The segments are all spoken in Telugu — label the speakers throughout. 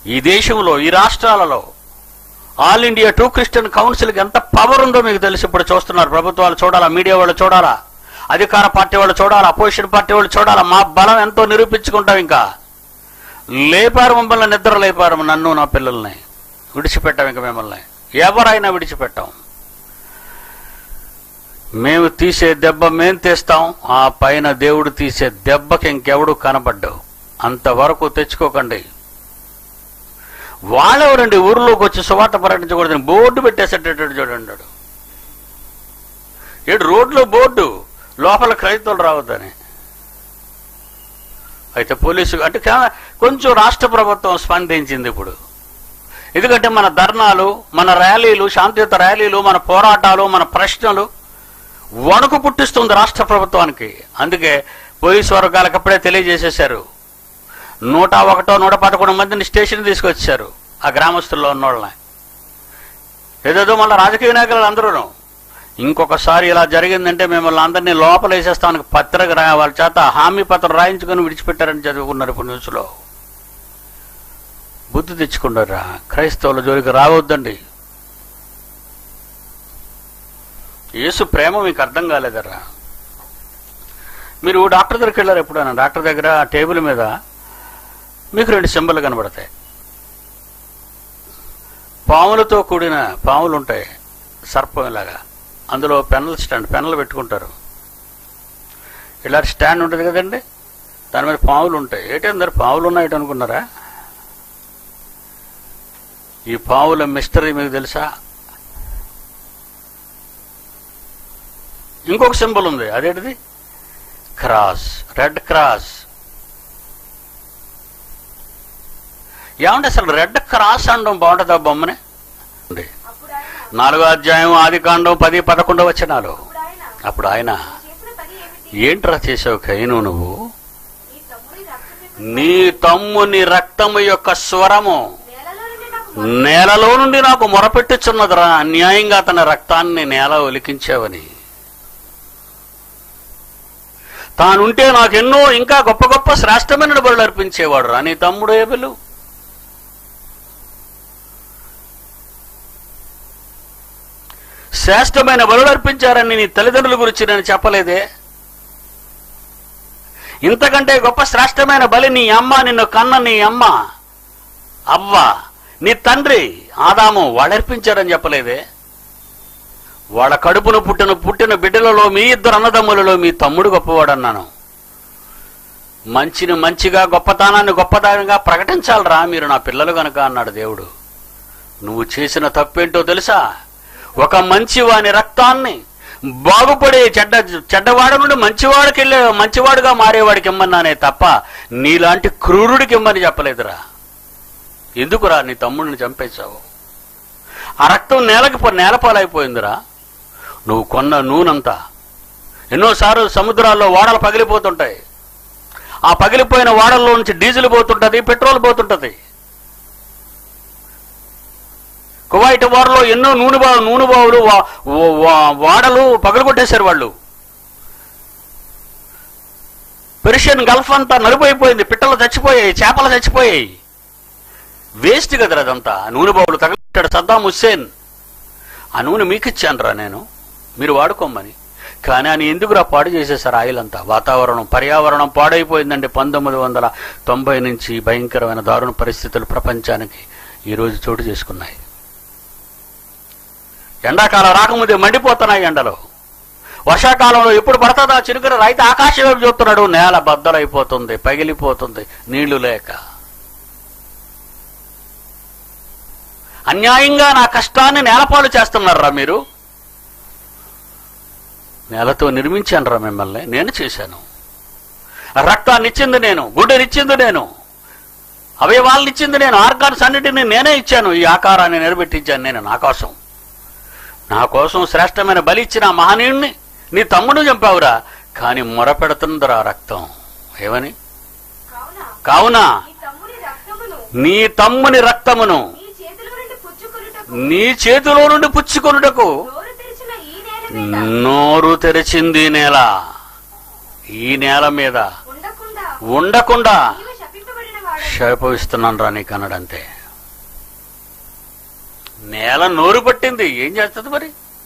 Speaker 1: ఈ దేశంలో ఈ రాష్ట్రాలలో ఆల్ ఇండియా టూ క్రిస్టియన్ కౌన్సిల్కి ఎంత పవర్ ఉందో మీకు తెలిసి ఇప్పుడు చూస్తున్నారు ప్రభుత్వాలు చూడాలా మీడియా వాళ్ళు చూడాలా అధికార పార్టీ వాళ్ళు చూడాలా అపోజిషన్ పార్టీ వాళ్ళు చూడాలా మా బలం ఎంతో నిరూపించుకుంటాం ఇంకా లేపారు మమ్మల్ని నిద్ర లేపారు నన్ను నా పిల్లల్ని విడిచిపెట్టాం ఇంకా మిమ్మల్ని ఎవరైనా విడిచిపెట్టాం మేము తీసే దెబ్బ మేం తీస్తాం ఆ పైన దేవుడు తీసే దెబ్బకి ఇంకెవడు కనబడ్డావు అంతవరకు తెచ్చుకోకండి వాళ్ళెవరండి ఊర్లోకి వచ్చి సువార్త ప్రకటించకూడదని బోర్డు పెట్టేసేటట్టు చూడండి వాడు. ఏడు రోడ్లో బోర్డు లోపల క్రైస్తవులు రావద్దని అయితే పోలీసు అంటే కా- కొంచెం రాష్ట్ర ప్రభుత్వం స్పందించింది ఇప్పుడు ఎందుకంటే మన ధర్నాలు మన ర్యాలీలు శాంతియుత ర్యాలీలు మన పోరాటాలు మన ప్రశ్నలు వణుకు పుట్టిస్తుంది రాష్ట్ర ప్రభుత్వానికి అందుకే పోలీసు వర్గాలకు అప్పుడే తెలియజేసేశారు నూట ఒకటో నూట పదకొండు మందిని స్టేషన్ తీసుకొచ్చారు ఆ గ్రామస్తుల్లో ఉన్నోళ్ళని ఏదేదో మళ్ళీ రాజకీయ నాయకులు అందరూ ఇంకొకసారి ఇలా జరిగిందంటే మిమ్మల్ని అందరినీ లోపల వేసేస్తానికి పత్రిక రా వాళ్ళ చేత హామీ పత్రం రాయించుకొని విడిచిపెట్టారని చదువుకున్నారు ఇప్పుడు న్యూస్లో బుద్ధి తెచ్చుకున్నారా క్రైస్తవుల జోలికి రావద్దండి యేసు ప్రేమ మీకు అర్థం కాలేదరా మీరు డాక్టర్ దగ్గరికి వెళ్ళారు ఎప్పుడైనా డాక్టర్ దగ్గర ఆ టేబుల్ మీద మీకు రెండు సింబల్ కనబడతాయి పాములతో కూడిన పాములు ఉంటాయి సర్పం ఇలాగా అందులో పెన్నుల స్టాండ్ పెన్నులు పెట్టుకుంటారు ఇలా స్టాండ్ ఉంటుంది కదండి దాని మీద పాములు ఉంటాయి ఏంటి అందరు పాములు ఉన్నాయి అనుకున్నారా ఈ పావుల మిస్టరీ మీకు తెలుసా ఇంకొక సింబల్ ఉంది అదేంటిది క్రాస్ రెడ్ క్రాస్ ఏమంటే అసలు రెడ్ క్రాస్ అనడం బాగుంటుందా బొమ్మని ఉంది.
Speaker 2: అప్పుడు ఆయన
Speaker 1: నాలుగో అధ్యాయం ఆది కాండం పది పదకొండవ వచనాలు
Speaker 2: అప్పుడు ఆయన
Speaker 1: అప్పుడు ఆయన
Speaker 2: చేసిన పని ఏమిటి
Speaker 1: ఏంట్రా చేసావు కైను నువ్వు
Speaker 2: ఈ తమ్ముడి రక్తం
Speaker 1: నీ తమ్ముని రక్తము యొక్క స్వరము
Speaker 2: నేలలో నుండి నాకు
Speaker 1: నేలలో నుండి నాకు మొరపెట్టుచున్నదిరా అన్యాయంగా తన రక్తాన్ని నేల ఒలికించావని తానుంటే నాకెన్నో ఇంకా గొప్ప గొప్ప శ్రేష్టమైన బడులు అర్పించేవాడు రా నీ తమ్ముడు ఏబెలు శ్రేష్టమైన బలులు అర్పించారని నీ తల్లిదండ్రుల గురించి నేను చెప్పలేదే ఇంతకంటే గొప్ప శ్రేష్టమైన బలి నీ అమ్మ నిన్ను కన్న నీ అమ్మ అవ్వ నీ తండ్రి ఆదాము వాళ్ళర్పించారని చెప్పలేదే వాళ్ళ కడుపును పుట్టిన పుట్టిన బిడ్డలలో మీ ఇద్దరు అన్నదమ్ములలో మీ తమ్ముడు గొప్పవాడన్నాను మంచిని మంచిగా గొప్పతనాన్ని గొప్పతనంగా ప్రకటించాలరా మీరు నా పిల్లలు గనక అన్నాడు దేవుడు నువ్వు చేసిన తప్పేంటో తెలుసా ఒక మంచివాని రక్తాన్ని బాగుపడే చెడ్డ చెడ్డవాడు నుండి మంచివాడికి వెళ్ళే మంచివాడుగా మారేవాడికి ఇమ్మన్నానే తప్ప నీలాంటి క్రూరుడికి ఇమ్మని చెప్పలేదురా ఎందుకురా నీ తమ్ముడిని చంపేశావు ఆ రక్తం నేలకి పో- నేలపాలైపోయిందిరా నువ్వు కొన్న నూనెంతా ఎన్నోసార్లు సముద్రాల్లో ఓడలు పగిలిపోతుంటాయి ఆ పగిలిపోయిన ఓడల్లో నుంచి డీజిల్ పోతుంటది పెట్రోల్ పోతుంటది కువైట్ వారిలో ఎన్నో నూనె బావు నూనె బావులు వా- వా- వా- వాడలు పగలగొట్టేశారు వాళ్ళు పెర్షియన్ గల్ఫ్ అంతా నలుపైపోయింది పిట్టలు చచ్చిపోయాయి చేపలు చచ్చిపోయాయి వేస్ట్ కదరా అదంతా ఆ నూనె బావులు తగలెట్టాడు సద్దాం హుస్సేన్ ఆ నూనె మీకు ఇచ్చానురా నేను మీరు వాడుకోమని కానీ ఆయన ఎందుకురా పాడు చేసేసారు ఆయిల్ అంతా వాతావరణం పర్యావరణం పాడైపోయిందండి పంతొమ్మిది వందల తొంభై నుంచి భయంకరమైన దారుణ పరిస్థితులు ప్రపంచానికి ఈరోజు చోటు చేసుకున్నాయి ఎండాకాలం రాకముందే మండిపోతున్నాయి ఎండలు వర్షాకాలంలో ఎప్పుడు పడుతుందా చినుకుని రైతు ఆకాశం వైపు చూస్తున్నాడు నేల బద్దలైపోతుంది పగిలిపోతుంది నీళ్లు లేక అన్యాయంగా నా కష్టాన్ని నేలపాలు చేస్తున్నారా మీరు నేలతో నిర్మించానురా మిమ్మల్ని నేను చేశాను రక్తాన్ని ఇచ్చింది నేను గుడ్డనిచ్చింది నేను అవయవాలను ఇచ్చింది నేను ఆర్గాన్స్ అన్నిటిని నేనే ఇచ్చాను ఈ ఆకారాన్ని నిలబెట్టించాను నేను నా కోసం నా కోసం శ్రేష్టమైన బలి ఇచ్చిన ఆ మహనీయుణ్ణి నీ తమ్ముడు చంపావురా కానీ మొరపెడుతుందిరా రక్తం ఏమని
Speaker 2: కావున
Speaker 1: కావున
Speaker 2: ఈ తమ్ముడి రక్తమును
Speaker 1: నీ తమ్ముని రక్తమును
Speaker 2: నీ చేతిలో నుండి పుచ్చుకొనుటకు
Speaker 1: నీ చేతిలో నుండి పుచ్చుకొనుటకు
Speaker 2: నోరు తెరిచిన ఈ నేల మీద
Speaker 1: నోరు తెరిచింది నేల ఈ నేల మీద
Speaker 2: ఉండకుండా
Speaker 1: ఉండకుండా
Speaker 2: నీవు శపింపబడిన వాడవు
Speaker 1: శాపవిస్తున్నాను రా నీకు అన్నాడు అంతే నేల నోరు పట్టింది ఏం చేస్తుంది మరి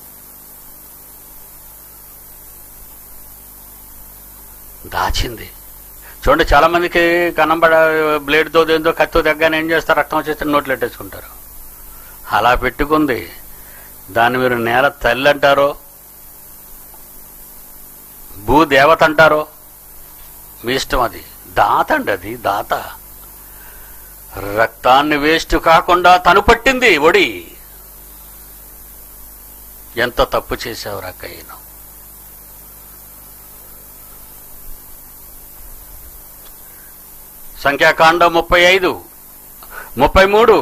Speaker 1: దాచింది చూడండి చాలా మందికి కన్నంబడ బ్లేడ్తో దేంతో కత్తితో దగ్గర ఏం చేస్తారు రక్తం వచ్చేస్తే నోట్లు పెట్టేసుకుంటారు అలా పెట్టుకుంది దాన్ని మీరు నేల తల్లి అంటారో భూదేవత అంటారో మీ ఇష్టం అది దాత అండి అది దాత రక్తాన్ని వేస్ట్ కాకుండా తను పట్టింది ఒడి ఎంత తప్పు చేసావు రక్కయ్యను సంఖ్యాకాండం ముప్పై ఐదు ముప్పై మూడు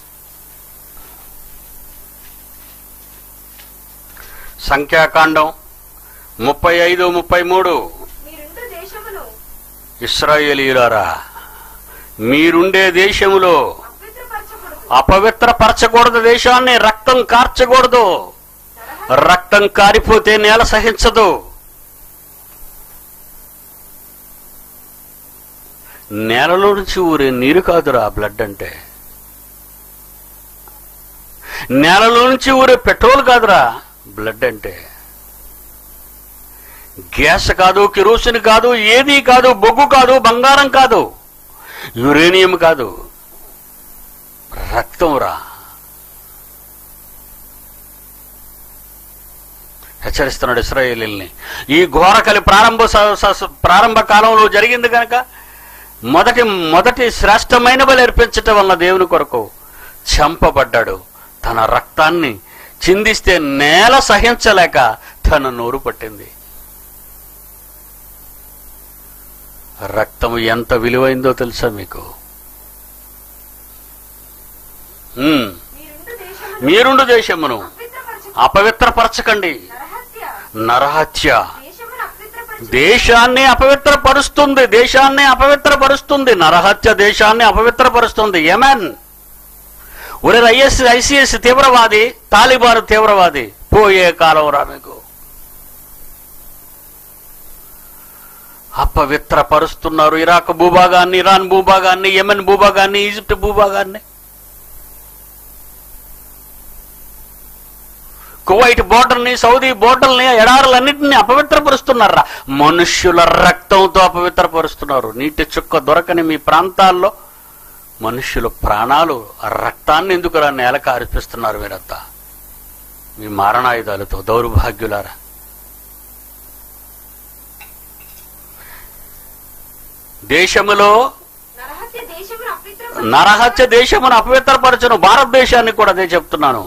Speaker 1: సంఖ్యాకాండం ముప్పై ఐదు ముప్పై మూడు
Speaker 2: మీరుండు దేశమును
Speaker 1: ఇస్రాయేలీయులారా మీరుండే దేశములో
Speaker 2: అపవిత్రపరచకూడదు
Speaker 1: అపవిత్రపరచకూడదు దేశాన్ని రక్తం కార్చకూడదు
Speaker 2: నరహత్య
Speaker 1: రక్తం కారిపోతే నేల సహించదు నేలలో నుంచి ఊరే నీరు కాదురా బ్లడ్ అంటే నేలలో నుంచి ఊరే పెట్రోల్ కాదురా బ్లడ్ అంటే గ్యాస్ కాదు కిరోసిన్ కాదు ఏది కాదు బొగ్గు కాదు బంగారం కాదు యురేనియం కాదు రక్తం రా హెచ్చరిస్తున్నాడు ఇస్రాయేలీల్ని ఈ ఘోరకలి ప్రారంభ స- స- స- ప్రారంభ కాలంలో జరిగింది కనుక మొదటి మొదటి శ్రేష్టమైన బలి అర్పించటం వల్ల దేవుని కొరకు చంపబడ్డాడు తన రక్తాన్ని చిందిస్తే నేల సహించలేక తన నోరు పట్టింది రక్తం ఎంత విలువైందో తెలుసా మీకు ఉమ్,
Speaker 2: మీరుండు దేశమును
Speaker 1: మీరుండు దేశమును
Speaker 2: అపవిత్రపరచకూడదు
Speaker 1: అపవిత్రపరచకండి
Speaker 2: నరహత్య
Speaker 1: నరహత్య
Speaker 2: దేశమును అపవిత్రపరచ
Speaker 1: దేశాన్ని అపవిత్రపరుస్తుంది దేశాన్ని అపవిత్రపరుస్తుంది నరహత్య దేశాన్ని అపవిత్రపరుస్తుంది యమన్ ఒరే ఐఎస్ ఐసిఎస్ తీవ్రవాది తాలిబాన్ తీవ్రవాది పోయే కాలం రా మీకు అపవిత్రపరుస్తున్నారు ఇరాక్ భూభాగాన్ని ఇరాన్ భూభాగాన్ని యెమెన్ భూభాగాన్ని ఈజిప్ట్ భూభాగాన్ని కువైట్ బోర్డర్ని సౌదీ బోర్డర్ని ఎడారులన్నింటినీ అపవిత్రపరుస్తున్నారా మనుష్యుల రక్తంతో అపవిత్రపరుస్తున్నారు నీటి చుక్క దొరకని మీ ప్రాంతాల్లో మనుష్యుల ప్రాణాలు ఆ రక్తాన్ని ఎందుకురా నేలకు అర్పిస్తున్నారు మీరంతా మీ మారణాయుధాలతో దౌర్భాగ్యులారా దేశములో
Speaker 2: నరహత్య దేశమును అపవిత్రపరచ
Speaker 1: నరహత్య దేశమును అపవిత్రపరచును భారతదేశాన్ని కూడా అదే చెప్తున్నాను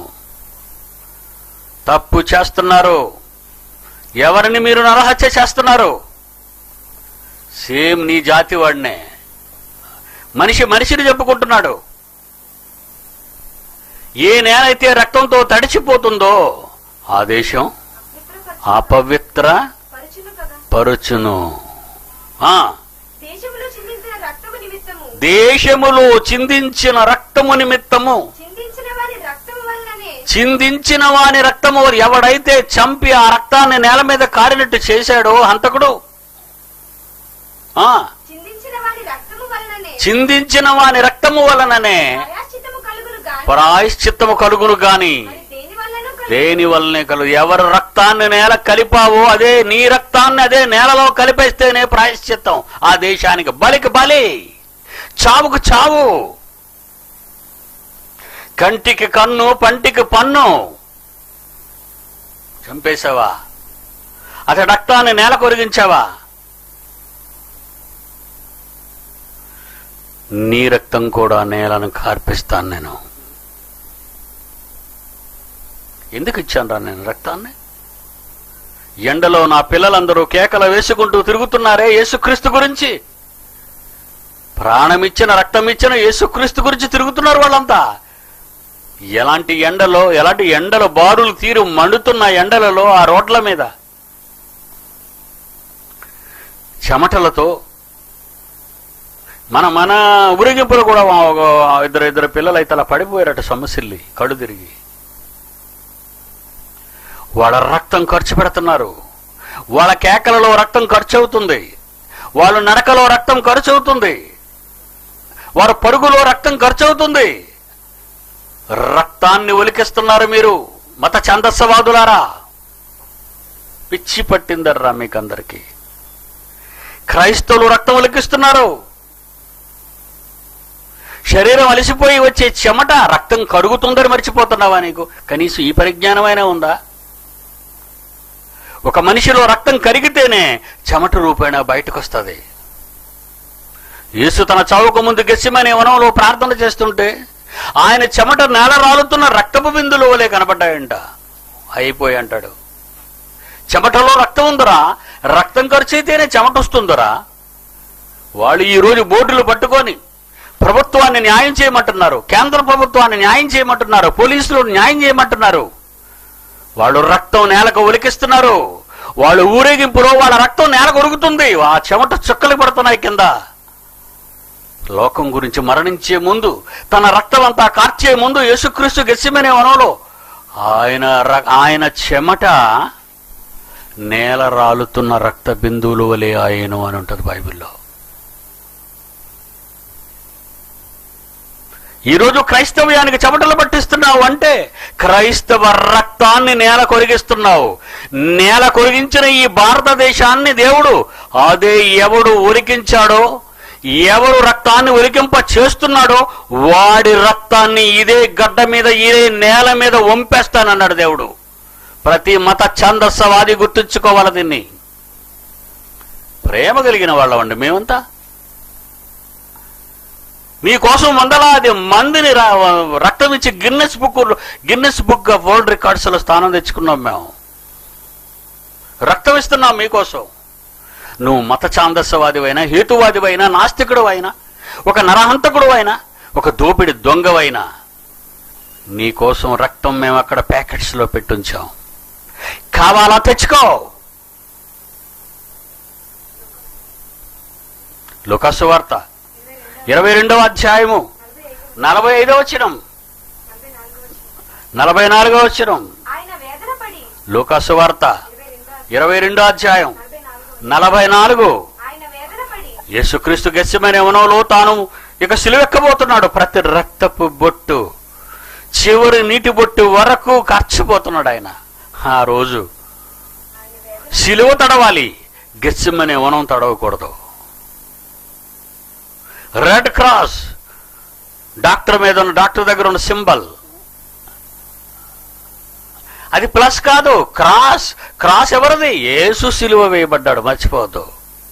Speaker 1: తప్పు చేస్తున్నారు ఎవరిని మీరు నరహత్య చేస్తున్నారు సేమ్ నీ జాతి వాడినే మనిషి మనిషిని చెప్పుకుంటున్నాడు ఏ నేలైతే రక్తంతో తడిచిపోతుందో ఆ దేశం
Speaker 2: అపవిత్రపరచ
Speaker 1: అపవిత్ర
Speaker 2: పరచును కదా
Speaker 1: పరుచును ఆ
Speaker 2: దేశములో చిందించిన రక్తము నిమిత్తము
Speaker 1: దేశములో చిందించిన రక్తము నిమిత్తము
Speaker 2: చిందించిన వారి రక్తము వలననే
Speaker 1: చిందించిన వాని రక్తము ఎవడైతే చంపి ఆ రక్తాన్ని నేల మీద కారినట్టు చేశాడో హంతకుడు ఆ
Speaker 2: చిందించిన వారి రక్తము వలననే
Speaker 1: చిందించిన వాని రక్తము వలననే
Speaker 2: ప్రయాశ్చితము కలుగును గాని
Speaker 1: ప్రాయశ్చిత్తము కలుగును గాని
Speaker 2: మరి దేని వలన
Speaker 1: దేని వల్లనే కలుగు ఎవరు రక్తాన్ని నేల కలిపావో అదే నీ రక్తాన్ని అదే నేలలో కలిపేస్తేనే ప్రాయశ్చిత్తం ఆ దేశానికి బలికి బలి చావుకు చావు కంటికి కన్ను పంటికి పన్ను చంపేశావా అతడి రక్తాన్ని నేల కొరిగించావా నీ రక్తం కూడా నేలను కార్పిస్తాను నేను ఎందుకు ఇచ్చాను నేను రక్తాన్ని ఎండలో నా పిల్లలందరూ కేకలు వేసుకుంటూ తిరుగుతున్నారే యేసుక్రీస్తు గురించి ప్రాణమిచ్చిన రక్తమిచ్చిన యేసుక్రీస్తు గురించి తిరుగుతున్నారు వాళ్ళంతా ఎలాంటి ఎండలో ఎలాంటి ఎండలో బారులు తీరు మండుతున్న ఎండలలో ఆ రోడ్ల మీద చెమటలతో మన మన ఊరేగింపులు కూడా ఒక ఇద్దరు ఇద్దరు పిల్లలు అయితే అలా పడిపోయారట సమస్యల్ని కళ్ళు తిరిగి వాళ్ళ రక్తం ఖర్చు పెడుతున్నారు వాళ్ళ కేకలలో రక్తం ఖర్చు అవుతుంది వాళ్ళ నడకలో రక్తం ఖర్చు అవుతుంది వారి పరుగులో రక్తం ఖర్చు అవుతుంది రక్తాన్ని ఒలికిస్తున్నారు మీరు మత ఛందస్సవాదులారా పిచ్చి పట్టిందర్రా మీకందరికీ క్రైస్తవులు రక్తం ఒలికిస్తున్నారు శరీరం అలసిపోయి వచ్చే చెమట రక్తం కరుగుతుందని మర్చిపోతున్నావా నీకు కనీసం ఈ పరిజ్ఞానమైనా ఉందా ఒక మనిషిలో రక్తం కరిగితేనే చెమట రూపేణ బయటకు వస్తుంది యేసు తన చావుకు ముందు గెస్సిమనే వనంలో ప్రార్థన చేస్తుంటే ఆయన చెమట నేల రాలుతున్న రక్తపు బిందులు వలె కనబడ్డాయంట అయిపోయి అంటాడు చెమటలో రక్తం ఉందిరా రక్తం ఖర్చు అయితేనే చెమట వస్తుందిరా వాళ్ళు ఈ రోజు బోర్డులు పట్టుకొని ప్రభుత్వాన్ని న్యాయం చేయమంటున్నారు కేంద్ర ప్రభుత్వాన్ని న్యాయం చేయమంటున్నారు పోలీసులు న్యాయం చేయమంటున్నారు వాళ్ళు రక్తం నేలకు ఒలికిస్తున్నారు వాళ్ళు ఊరేగింపులో వాళ్ళ రక్తం నేలకు ఉరుగుతుంది ఆ చెమట చుక్కలు పడుతున్నాయి కింద లోకం గురించి మరణించే ముందు తన రక్తం అంతా కార్చే ముందు యేసుక్రీస్తు గెస్సిమనే వనంలో ఆయన ర- ఆయన చెమట నేల రాలుతున్న రక్త బిందువులు వలె ఆయను అని ఉంటుంది బైబిల్లో ఈరోజు క్రైస్తవ్యానికి చెమటలు పట్టిస్తున్నావు అంటే క్రైస్తవ రక్తాన్ని నేల కొరిగిస్తున్నావు నేల కొరిగించిన ఈ భారతదేశాన్ని దేవుడు అదే ఎవడు ఉరికించాడో ఎవరు రక్తాన్ని ఉరికింప చేస్తున్నాడో వాడి రక్తాన్ని ఇదే గడ్డ మీద ఇదే నేల మీద వంపేస్తానన్నాడు దేవుడు ప్రతి మత ఛందస్సవాది గుర్తుంచుకోవాలి దీన్ని ప్రేమ కలిగిన వాళ్ళమండి మేమంతా మీకోసం వందలాది మందిని రా- రక్తం ఇచ్చి Guinness book Guinness book of world records లో స్థానం తెచ్చుకున్నాం మేము రక్తం ఇస్తున్నాం మీకోసం నువ్వు మత ఛాందస్సవాదివైనా హేతువాదివైనా నాస్తికుడు అయినా ఒక నరహంతకుడు అయినా ఒక దోపిడి దొంగవైనా నీకోసం రక్తం మేము అక్కడ ప్యాకెట్స్ లో పెట్టుంచాం కావాలా తెచ్చుకో లుకాసు వార్త ఇరవై రెండవ అధ్యాయము నలభై ఐదవ వచ్చినం నలభై నాలుగవ వచ్చినం
Speaker 2: ఆయన వేదన పడి
Speaker 1: లూకాసు వార్త
Speaker 2: ఇరవై రెండో
Speaker 1: ఇరవై రెండో అధ్యాయం
Speaker 2: నలభై నాలుగో
Speaker 1: నలభై నాలుగు
Speaker 2: ఆయన వేదన పడి
Speaker 1: యేసుక్రీస్తు గెస్యమైన యవనంలో తాను ఇక సిలువెక్కబోతున్నాడు ప్రతి రక్తపు బొట్టు చివరి నీటి బొట్టు వరకు ఖర్చిపోతున్నాడు ఆయన ఆ రోజు
Speaker 2: ఆయన వేదన
Speaker 1: సిలువ తడవాలి గెస్సిమనే వనం తడవకూడదు రెడ్ క్రాస్ డాక్టర్ మీద ఉన్న డాక్టర్ దగ్గర ఉన్న సింబల్ అది ప్లస్ కాదు క్రాస్ క్రాస్ ఎవరిది యేసు సిలువ వేయబడ్డాడు మర్చిపోవద్దు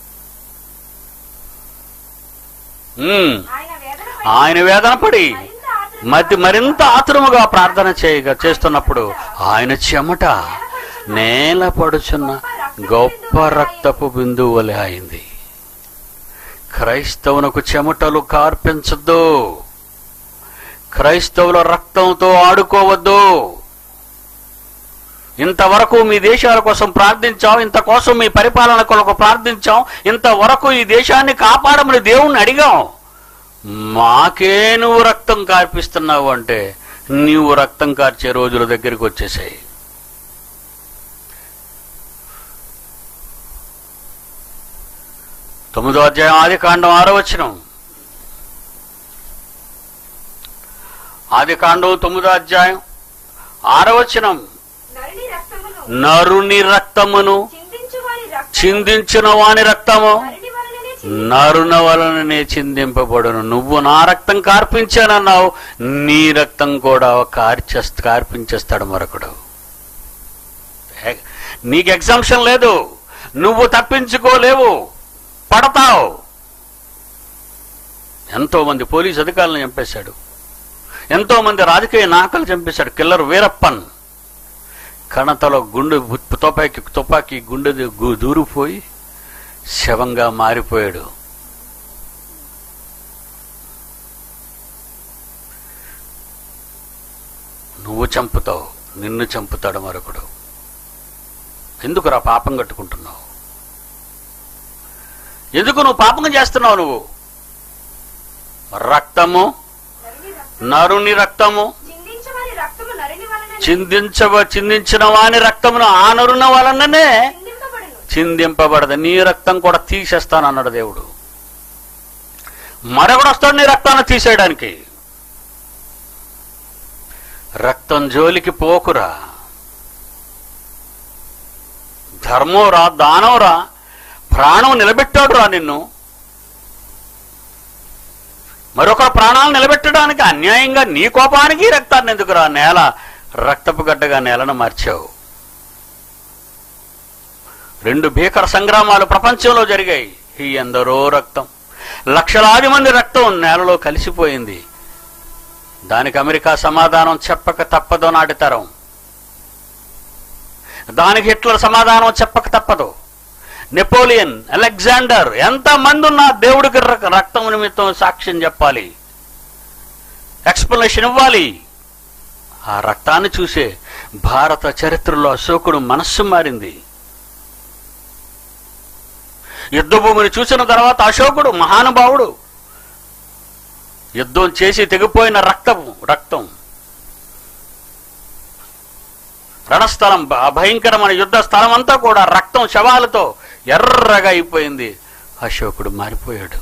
Speaker 1: ఉమ్,
Speaker 2: ఆయన వేదన పడి
Speaker 1: ఆయన వేదన పడి
Speaker 2: మరింత ఆతురత
Speaker 1: మధ్య మరింత ఆతురముగా ప్రార్థన చేయగా చేస్తున్నప్పుడు ఆయన చెమట నేల పడుచున్న గొప్ప రక్తపు బిందువు వలె అయింది క్రైస్తవునకు చెమటలు కార్పించద్దు క్రైస్తవుల రక్తంతో ఆడుకోవద్దు ఇంతవరకు మీ దేశాల కోసం ప్రార్థించాం ఇంత కోసం మీ పరిపాలన కొరకు ప్రార్థించాం ఇంతవరకు ఈ దేశాన్ని కాపాడమని దేవుణ్ణి అడిగాం మాకే నువ్వు రక్తం కార్పిస్తున్నావు అంటే నీవు రక్తం కార్చే రోజుల దగ్గరికి వచ్చేసాయి తొమ్మిదో అధ్యాయం ఆది కాండం ఆరో వచ్చినం ఆది కాండం తొమ్మిదో అధ్యాయం ఆరో వచనం
Speaker 2: నరుని రక్తమును
Speaker 1: నరుని రక్తమును
Speaker 2: చిందించు వారి రక్తం
Speaker 1: చిందించిన వాని రక్తము
Speaker 2: నరుని వలననే చింది
Speaker 1: నరున వలననే చిందింపబడును నువ్వు నా రక్తం కార్పించానన్నావు నీ రక్తం కూడా కార్చేస్త కార్పించేస్తాడు మరొకడు ఏ- నీకు ఎగ్జామ్షన్ లేదు నువ్వు తప్పించుకోలేవు పడతావు ఎంతో మంది పోలీస్ అధికారులను చంపేశాడు ఎంతో మంది రాజకీయ నాయకులు చంపేశాడు కిల్లర్ వీరప్పన్ కణతలో గుండె బు- తుపాకీ తుపాకీ గుండె ది- గు- దూరిపోయి శవంగా మారిపోయాడు నువ్వు చంపుతావు నిన్ను చంపుతాడు మరొకడు ఎందుకురా పాపం కట్టుకుంటున్నావు ఎందుకు నువ్వు పాపం చేస్తున్నావు నువ్వు రక్తము
Speaker 2: నరుని రక్తం
Speaker 1: నరుని రక్తము
Speaker 2: చిందించు వారి రక్తము నరుని వలననే
Speaker 1: చిందించవ చిందించిన వాని రక్తమును ఆ నరున వలననే
Speaker 2: చిందింపబడును
Speaker 1: చిందింపబడదు నీ రక్తం కూడా తీసేస్తానన్నాడు దేవుడు మరొకడు వస్తాడు నీ రక్తాన్ని తీసేయడానికి రక్తం జోలికి పోకురా ధర్మంరా దానంరా ప్రాణం నిలబెట్టాడురా నిన్ను మరొక ప్రాణాలు నిలబెట్టడానికి అన్యాయంగా నీ కోపానికి ఈ రక్తాన్ని ఎందుకురా నేల రక్తపు గడ్డగా నేలను మార్చావు రెండు భీకర సంగ్రామాలు ప్రపంచంలో జరిగాయి ఈ ఎందరో రక్తం లక్షలాది మంది రక్తం నేలలో కలిసిపోయింది దానికి అమెరికా సమాధానం చెప్పక తప్పదు నాటి తరం దానికి హిట్లర్ సమాధానం చెప్పక తప్పదు నెపోలియన్ అలెగ్జాండర్ ఎంతమంది ఉన్నా దేవుడికి ర- రక్తం నిమిత్తం సాక్ష్యం చెప్పాలి ఎక్స్ప్లెనేషన్ ఇవ్వాలి ఆ రక్తాన్ని చూసే భారత చరిత్రలో అశోకుడు మనస్సు మారింది యుద్ధభూమిని చూసిన తర్వాత అశోకుడు మహానుభావుడు యుద్ధం చేసి తెగిపోయిన రక్తము రక్తం రణస్థలం భ- భయంకరమైన యుద్ధ స్థలం అంతా కూడా రక్తం శవాలతో ఎర్రగా అయిపోయింది అశోకుడు మారిపోయాడు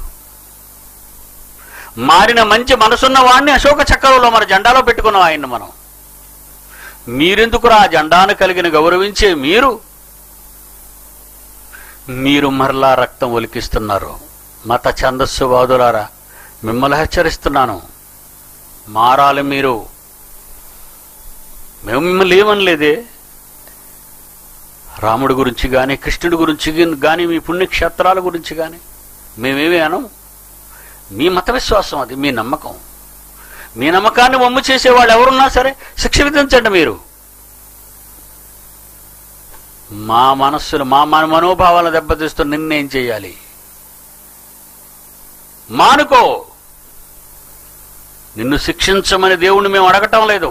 Speaker 1: మారిన మంచి మనసున్న వాడిని అశోక చక్రంలో మన జెండాలో పెట్టుకున్నాం ఆయన్ని మనం మీరెందుకురా ఆ జెండాను కలిగిన గౌరవించే మీరు మీరు మరలా రక్తం ఒలికిస్తున్నారు మత ఛందస్సు వాదులారా మిమ్మల్ని హెచ్చరిస్తున్నాను మారాలి మీరు మేము మిమ్మల్ని ఏమనలేదే రాముడి గురించి కానీ కృష్ణుడి గురించి కానీ మీ పుణ్యక్షేత్రాల గురించి కానీ మేమేమీ అనం మీ మత విశ్వాసం అది మీ నమ్మకం మీ నమ్మకాన్ని వమ్ము చేసే వాళ్ళు ఎవరున్నా సరే శిక్ష విధించండి మీరు మా మనస్సును మా మన మనోభావాలను దెబ్బతీస్తూ నిన్నేం చేయాలి మానుకో నిన్ను శిక్షించమని దేవుణ్ణి మేము అడగటం లేదు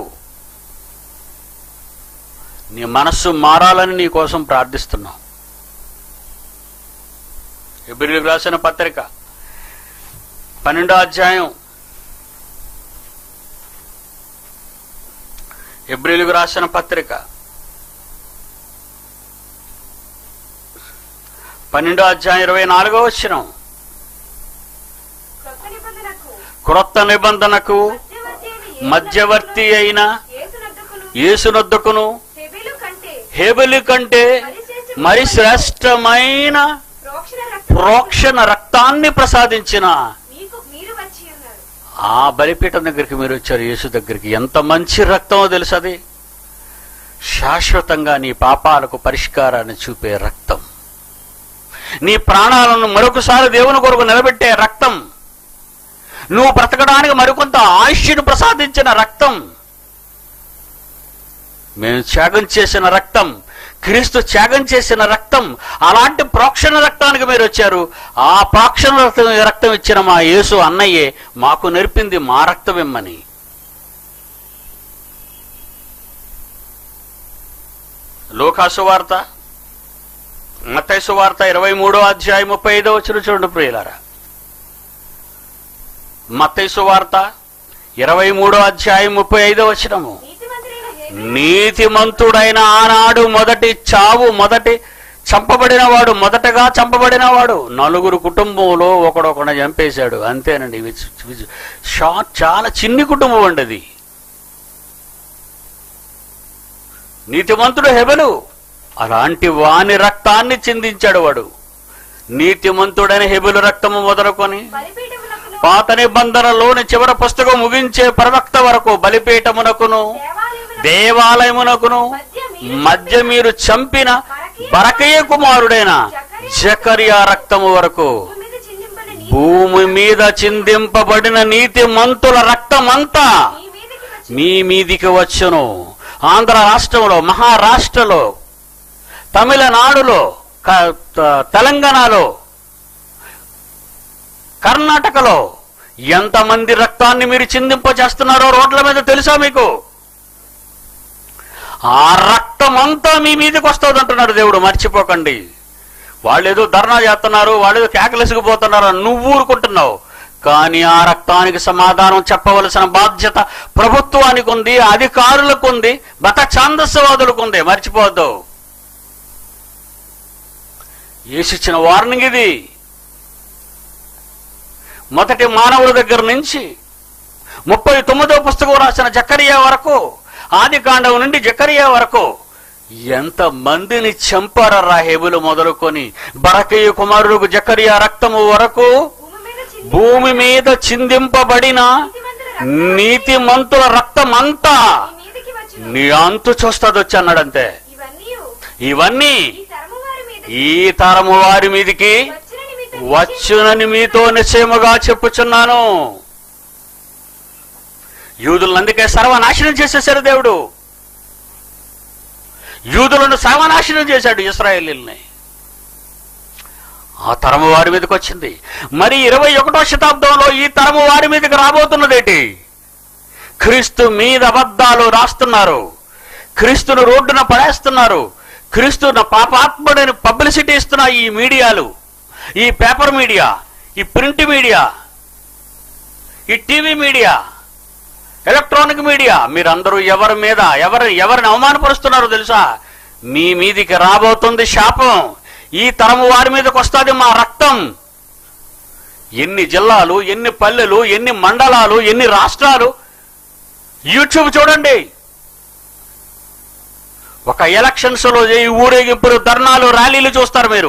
Speaker 1: నీ మనస్సు మారాలని నీ కోసం ప్రార్థిస్తున్నాం ఎబ్రిలకు రాసిన పత్రిక పన్నెండో అధ్యాయం ఎబ్రిలకు రాసిన పత్రిక పన్నెండో అధ్యాయం ఇరవై నాలుగో వచ్చిన
Speaker 2: క్రొత్త నిబంధనకు
Speaker 1: క్రొత్త నిబంధనకు
Speaker 2: మధ్యవర్తి అయిన
Speaker 1: మధ్యవర్తి అయిన
Speaker 2: యేసునొద్దకును
Speaker 1: యేసునొద్దకును
Speaker 2: హెబెలు కంటే
Speaker 1: హేబెలి కంటే మరి శ్రేష్టమైన
Speaker 2: ప్రోక్షణ రక్తం
Speaker 1: ప్రోక్షణ రక్తాన్ని ప్రసాదించిన
Speaker 2: మీకు మీరు వచ్చి ఉన్నారు
Speaker 1: ఆ బలిపీఠం దగ్గరికి మీరు వచ్చారు యేసు దగ్గరికి ఎంత మంచి రక్తమో తెలుసు అది శాశ్వతంగా నీ పాపాలకు పరిష్కారాన్ని చూపే రక్తం నీ ప్రాణాలను మరొకసారి దేవుని కొరకు నిలబెట్టే రక్తం నువ్వు బ్రతకడానికి మరికొంత ఆయుష్ను ప్రసాదించిన రక్తం మేము త్యాగం చేసిన రక్తం క్రీస్తు త్యాగం చేసిన రక్తం అలాంటి ప్రోక్షణ రక్తానికి మీరు వచ్చారు ఆ ప్రోక్షణ రక్తం రక్తం ఇచ్చిన మా యేసు అన్నయ్యే మాకు నేర్పింది మా రక్తం ఇమ్మని లోకాసు వార్త మతైసు వార్త ఇరవై మూడో అధ్యాయం ముప్పై ఐదో వచ్చిన చూడండి ప్రియులారా మతైసు వార్త ఇరవై మూడో అధ్యాయం ముప్పై ఐదో వచ్చినము
Speaker 2: నీతిమంతుడైన హేబెలు
Speaker 1: నీతిమంతుడైన ఆనాడు మొదటి చావు మొదటి చంపబడిన వాడు మొదటగా చంపబడిన వాడు నలుగురు కుటుంబంలో ఒకడొకడు చంపేశాడు అంతేనండి విచ్- విచ్- షార్ట్ చాలా చిన్ని కుటుంబం అండి అది నీతిమంతుడు హెబెలు అలాంటి వాని రక్తాన్ని చిందించాడు వాడు నీతిమంతుడైన హెబెలు రక్తము మొదలుకొని
Speaker 2: బలిపీఠమునకును
Speaker 1: పాత నిబంధనలోని చివరి పుస్తకం ముగించే ప్రవక్త వరకు బలిపీఠమునకును
Speaker 2: దేవాలయమునకు
Speaker 1: దేవాలయమునకును మధ్య మీరు చంపిన బరకయ్య కుమారుడైన జకరియా రక్తము వరకు
Speaker 2: భూమి మీద చిందింపని నీ
Speaker 1: భూమి మీద చిందింపబడిన నీతి మంతుల రక్తమంతా
Speaker 2: మీ మీదకి వచ్చి
Speaker 1: మీ మీదికి వచ్చును ఆంధ్ర రాష్ట్రంలో మహారాష్ట్రలో తమిళనాడులో క- త- తెలంగాణలో కర్ణాటకలో ఎంతమంది రక్తాన్ని మీరు చిందింప చేస్తున్నారో రోడ్ల మీద తెలుసా మీకు ఆ రక్తం అంతా మీ మీదకి వస్తుంది అంటున్నాడు దేవుడు మర్చిపోకండి వాళ్ళు ఏదో ధర్నా చేస్తున్నారు వాళ్ళు ఏదో కేకలేసుకుపోతున్నారు అని నువ్వు ఊరుకుంటున్నావు కానీ ఆ రక్తానికి సమాధానం చెప్పవలసిన బాధ్యత ప్రభుత్వానికి ఉంది అధికారులకు ఉంది మత ఛాందస్యవాదులకు ఉంది మర్చిపోవద్దు యేసిచ్చిన వార్నింగ్ ఇది మొదటి మానవుడి దగ్గర నుంచి ముప్పై తొమ్మిదో పుస్తకం రాసిన జకరియా వరకు ఆది కాండం నుండి జకరియా వరకు ఎంత మందిని చంపారా హేబులు మొదలుకొని బరకయ్య కుమారుడు జకరియా రక్తము వరకు
Speaker 2: భూమి మీద చింది
Speaker 1: భూమి మీద చిందింపబడిన నీతిమంతుల రక్తమంతా
Speaker 2: నీ మీదికి వచ్చును
Speaker 1: నీ అంతు చూస్తుంది వచ్చి అన్నాడంతే
Speaker 2: ఇవన్నీ
Speaker 1: ఇవన్నీ
Speaker 2: ఈ తరము వారి మీద
Speaker 1: ఈ తరము వారి మీదికి
Speaker 2: వచ్చిన నిమిత్తం
Speaker 1: వచ్చునని మీతో నిశ్చయముగా చెప్పుచున్నాను యూదులను అందుకే సర్వనాశనం చేసేశారు దేవుడు యూదులను సర్వనాశనం చేశాడు ఇస్రాయేలీల్ని ఆ తరము వారి మీదకి వచ్చింది మరి ఇరవై ఒకటో శతాబ్దంలో ఈ తరము వారి మీదకి రాబోతున్నదేటి క్రీస్తు మీద అబద్ధాలు రాస్తున్నారు క్రీస్తును రోడ్డున పడేస్తున్నారు క్రీస్తున్న పాపాత్ముడిని పబ్లిసిటీ ఇస్తున్న ఈ మీడియాలు ఈ పేపర్ మీడియా ఈ ప్రింట్ మీడియా ఈ టీవీ మీడియా ఎలక్ట్రానిక్ మీడియా మీరందరూ ఎవరి మీద ఎవరు ఎవరిని అవమానపరుస్తున్నారో తెలుసా మీ మీదికి రాబోతుంది శాపం ఈ తరము వారి మీదకి వస్తుంది మా రక్తం ఎన్ని జిల్లాలు ఎన్ని పల్లెలు ఎన్ని మండలాలు ఎన్ని రాష్ట్రాలు యూట్యూబ్ చూడండి ఒక ఎలక్షన్స్ లో ఈ ఊరేగింపులు ధర్నాలు ర్యాలీలు చూస్తారు మీరు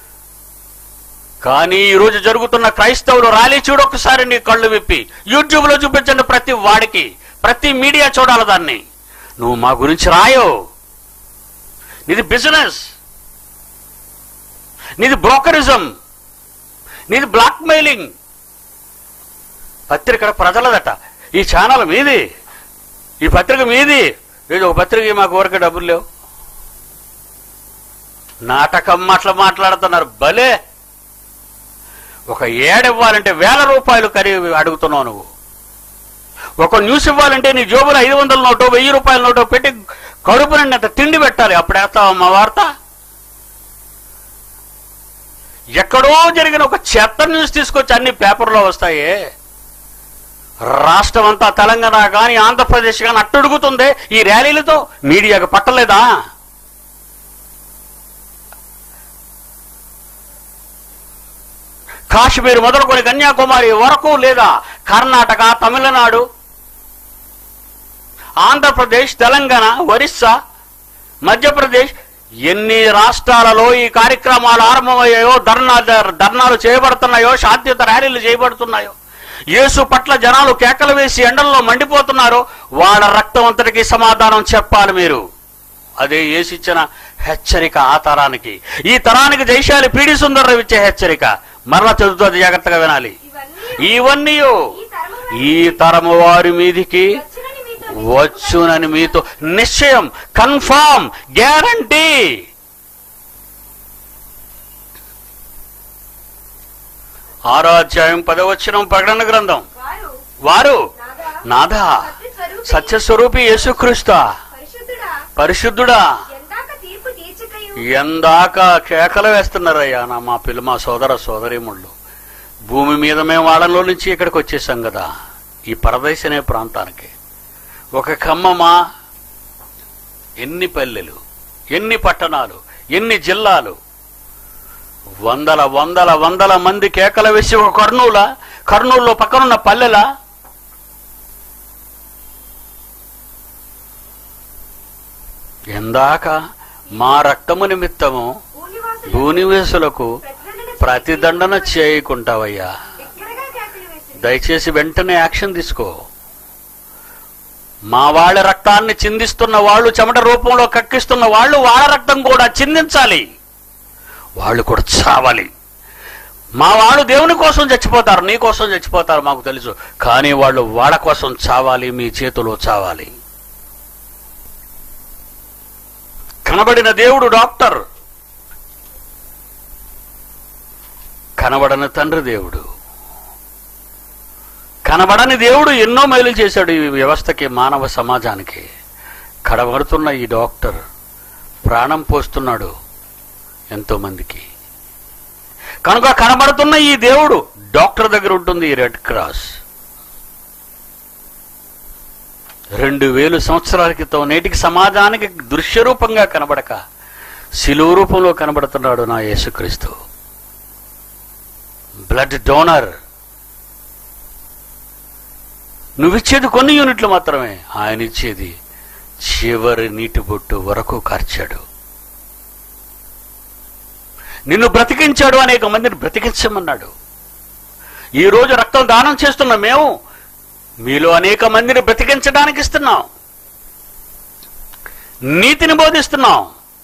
Speaker 1: కానీ ఈ రోజు జరుగుతున్న క్రైస్తవులు ర్యాలీ చూడు ఒకసారి నీ కళ్ళు విప్పి యూట్యూబ్ లో చూపించండి ప్రతి వాడికి ప్రతి మీడియా చూడాలి దాన్ని నువ్వు మా గురించి రాయో నీది బిజినెస్ నీది బ్రోకరిజం నీది బ్లాక్ మెయిలింగ్ పత్రిక ప్రజలదట ఈ ఛానల్ మీది ఈ పత్రిక మీది ఏదో ఒక పత్రిక మాకు ఊరికే డబ్బులు లేవు నాటకం మాటలు మాట్లాడుతున్నారు భలే ఒక ఏడు ఇవ్వాలంటే వేల రూపాయలు ఖరీదు అడుగుతున్నావు నువ్వు ఒక న్యూస్ ఇవ్వాలంటే నీ జోబులో ఐదు వందల నోటో వెయ్యి రూపాయల నోటో పెట్టి కడుపు నిండి తిండి పెట్టాలి అప్పుడు వేస్తావా మా వార్త ఎక్కడో జరిగిన ఒక చెత్త న్యూస్ తీసుకొచ్చి అన్ని పేపర్లో వస్తాయే రాష్ట్రం అంతా తెలంగాణ కానీ ఆంధ్రప్రదేశ్ కానీ అట్టడుగుతుంది ఈ ర్యాలీలతో మీడియాకు పట్టలేదా కాశ్మీర్ మొదలుకొని కన్యాకుమారి వరకు లేదా కర్ణాటక తమిళనాడు ఆంధ్రప్రదేశ్ తెలంగాణ ఒరిస్సా మధ్యప్రదేశ్ ఎన్ని రాష్ట్రాలలో ఈ కార్యక్రమాలు ఆరంభమయ్యాయో ధర్నా ధర్నాలు చేయబడుతున్నాయో శాంతియుత ర్యాలీలు చేయబడుతున్నాయో యేసు పట్ల జనాలు కేకలు వేసి ఎండల్లో మండిపోతున్నారో వాళ్ళ రక్తం అంతటికి సమాధానం చెప్పాలి మీరు అదే యేసిచ్చిన హెచ్చరిక ఆ తరానికి ఈ తరానికి జైశాలి పీడి సుందరరావు ఇచ్చే హెచ్చరిక మరలా చదువుతుంది జాగ్రత్తగా వినాలి
Speaker 2: ఇవన్నీ
Speaker 1: ఇవన్నీ
Speaker 2: ఈ తరము
Speaker 1: ఈ తరము వారి మీదికి
Speaker 2: వచ్చిన నిమిత్తం
Speaker 1: వచ్చునని మీతో నిశ్చయం కన్ఫామ్ గ్యారంటీ ఆరో అధ్యాయం పదవచనం ప్రకటన గ్రంథం
Speaker 2: వారు
Speaker 1: వారు
Speaker 2: నాదా
Speaker 1: నాథ
Speaker 2: సత్యస్వరూపి
Speaker 1: సత్యస్వరూపి యేసుక్రీస్త
Speaker 2: పరిశుద్ధుడా
Speaker 1: పరిశుద్ధుడా
Speaker 2: ఎందాక తీర్పు తీర్చకయు
Speaker 1: ఎందాక కేకలు వేస్తున్నారయ్యా నా మా పిల్ల మా సోదర సోదరీముళ్ళు భూమి మీద మేము వాళ్ళలో నుంచి ఇక్కడికి వచ్చేసాం కదా ఈ పరదేశ్ అనే ప్రాంతానికి ఒక ఖమ్మమా ఎన్ని పల్లెలు ఎన్ని పట్టణాలు ఎన్ని జిల్లాలు వందల వందల వందల మంది కేకలు వేసి ఒక కర్నూల కర్నూలులో పక్కనున్న పల్లెల ఎందాక మా రక్తము నిమిత్తము
Speaker 2: భూనివాసులు
Speaker 1: భూనివేశులకు
Speaker 2: ప్రతిదండన
Speaker 1: ప్రతిదండన చేయకుంటావయ్యా
Speaker 2: బిగ్గరగా కేకలు వేసి
Speaker 1: దయచేసి వెంటనే యాక్షన్ తీసుకో మా వాళ్ళ రక్తాన్ని చిందిస్తున్న వాళ్ళు చెమట రూపంలో కక్కిస్తున్న వాళ్ళు వాళ్ళ రక్తం కూడా చిందించాలి వాళ్ళు కూడా చావాలి మా వాళ్ళు దేవుని కోసం చచ్చిపోతారు నీ కోసం చచ్చిపోతారు మాకు తెలుసు కానీ వాళ్ళు వాళ్ళ కోసం చావాలి మీ చేతిలో చావాలి కనబడిన దేవుడు డాక్టర్ కనబడని తండ్రి దేవుడు కనబడని దేవుడు ఎన్నో మేలు చేశాడు ఈ వ్యవస్థకి మానవ సమాజానికి కడబడుతున్న ఈ డాక్టర్ ప్రాణం పోస్తున్నాడు ఎంతో మందికి కనుక కనబడుతున్న ఈ దేవుడు డాక్టర్ దగ్గర ఉంటుంది ఈ రెడ్ క్రాస్ రెండు వేలు సంవత్సరాల క్రితం నేటికి సమాజానికి దృశ్యరూపంగా కనబడక శిలువ రూపంలో కనబడుతున్నాడు నా యేసుక్రీస్తు బ్లడ్ డోనర్ నువ్విచ్చేది కొన్ని యూనిట్లు మాత్రమే ఆయన ఇచ్చేది చివరి నీటి బొట్టు వరకు కార్చాడు నిన్ను బ్రతికించాడు అనేక మందిని బ్రతికించమన్నాడు ఈ రోజు రక్తం దానం చేస్తున్న మేము మీలో అనేక మందిని బ్రతికించడానికి ఇస్తున్నాం నీతిని బోధిస్తున్నాం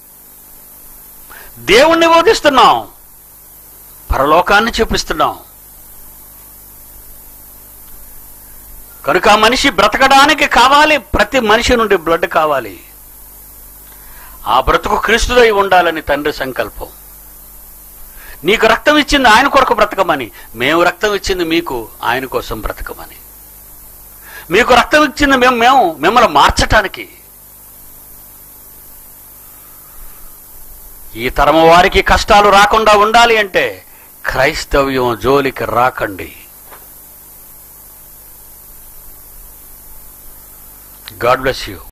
Speaker 1: దేవుణ్ణి బోధిస్తున్నాం పరలోకాన్ని చూపిస్తున్నాం కనుక ఆ మనిషి బ్రతకడానికి కావాలి ప్రతి మనిషి నుండి బ్లడ్ కావాలి ఆ బ్రతుకు క్రీస్తుదై ఉండాలని తండ్రి సంకల్పం నీకు రక్తం ఇచ్చింది ఆయన కొరకు బ్రతకమని మేము రక్తం ఇచ్చింది మీకు ఆయన కోసం బ్రతకమని మీకు రక్తం ఇచ్చింది మేము మేము మిమ్మల్ని మార్చటానికి ఈ తరము వారికి కష్టాలు రాకుండా ఉండాలి అంటే క్రైస్తవ్యం జోలికి రాకండి గాడ్ బ్లెస్ యూ